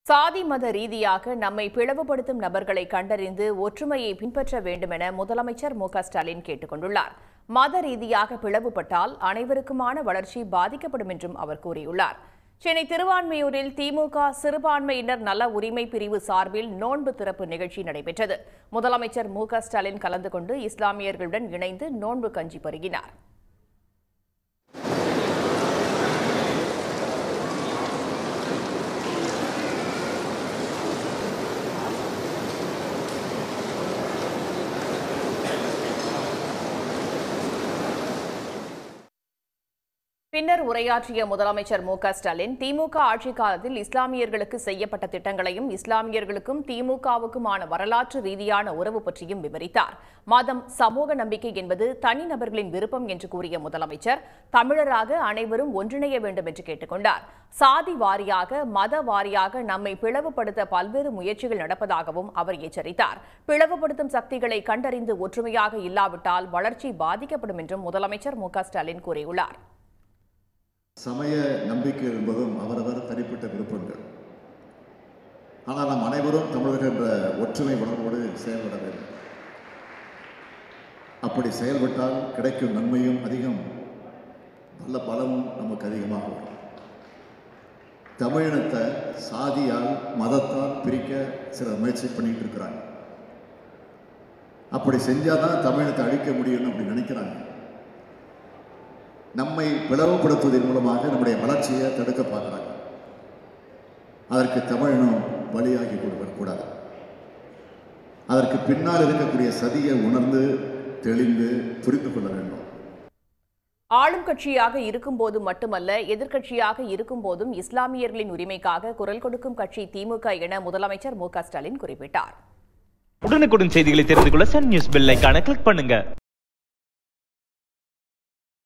சாதி மத ரீதியாக நம்மை பிளவுபடுத்தும் நபர்களை கண்டறிந்து ஒற்றுமையை பின்பற்ற வேண்டுமென முதலமைச்சர் மு க ஸ்டாலின் கேட்டுக் கொண்டுள்ளார் மத ரீதியாக பிளவுபட்டால் அனைவருக்குமான வளர்ச்சி பாதிக்கப்படும் என்றும் அவர் கூறியுள்ளார் சென்னை திருவான்மையூரில் திமுக சிறுபான்மையினர் நல உரிமை பிரிவு சார்பில் நோன்பு திறப்பு நிகழ்ச்சி நடைபெற்றது முதலமைச்சர் மு க ஸ்டாலின் கலந்து கொண்டு இஸ்லாமியர்களுடன் இணைந்து நோன்பு கஞ்சி பருகினார் பின்னர் உரையாற்றிய முதலமைச்சர் மு க ஸ்டாலின் திமுக ஆட்சிக் காலத்தில் இஸ்லாமியர்களுக்கு செய்யப்பட்ட திட்டங்களையும் இஸ்லாமியர்களுக்கும் திமுகவுக்குமான வரலாற்று ரீதியான உறவு பற்றியும் விவரித்தார் மதம் சமூக நம்பிக்கை என்பது தனிநபர்களின் விருப்பம் என்று கூறிய முதலமைச்சர் தமிழராக அனைவரும் ஒன்றிணைய வேண்டும் என்று கேட்டுக் கொண்டார் சாதி வாரியாக மத வாரியாக நம்மை பிளவுபடுத்த பல்வேறு முயற்சிகள் நடப்பதாகவும் அவர் எச்சரித்தார் பிளவுபடுத்தும் சக்திகளை கண்டறிந்து ஒற்றுமையாக இல்லாவிட்டால் வளர்ச்சி பாதிக்கப்படும் என்றும் முதலமைச்சர் மு க ஸ்டாலின் கூறியுள்ளார் சமய நம்பிக்கை என்பதும் அவரவர் தனிப்பட்ட விருப்பங்கள் ஆனால் நாம் அனைவரும் தமிழர்கள் என்ற ஒற்றுமை உணர்வோடு செயல்பட வேண்டும் அப்படி செயல்பட்டால் கிடைக்கும் நன்மையும் அதிகம் நல்ல பலமும் நமக்கு அதிகமாக வரும் தமிழினத்தை சாதியால் மதத்தால் பிரிக்க சிலர் முயற்சி பண்ணிட்டு இருக்கிறாங்க அப்படி செஞ்சாதான் தமிழினத்தை அழிக்க முடியும்னு அப்படி நினைக்கிறாங்க நம்மை பிளவுபடுத்துவதன் மூலமாக நம்முடைய வளர்ச்சியை தடுக்க பார்க்குறாங்க அதற்கு தமிழினம் பலியாகி கொடுக்கக்கூடாது அதற்கு பின்னால் இருக்கக்கூடிய சதியை உணர்ந்து தெளிந்து புரிந்து கொள்ள வேண்டும் ஆளும் கட்சியாக இருக்கும்போது மட்டுமல்ல எதிர்க்கட்சியாக இருக்கும்போதும் இஸ்லாமியர்களின் உரிமைக்காக குரல் கொடுக்கும் கட்சி திமுக என முதலமைச்சர் மு க ஸ்டாலின் குறிப்பிட்டார் உடனுக்குடன் செய்திகளை தெரிந்து கொள்ள சன் நியூஸ் பெல் ஐகானை கிளிக் பண்ணுங்க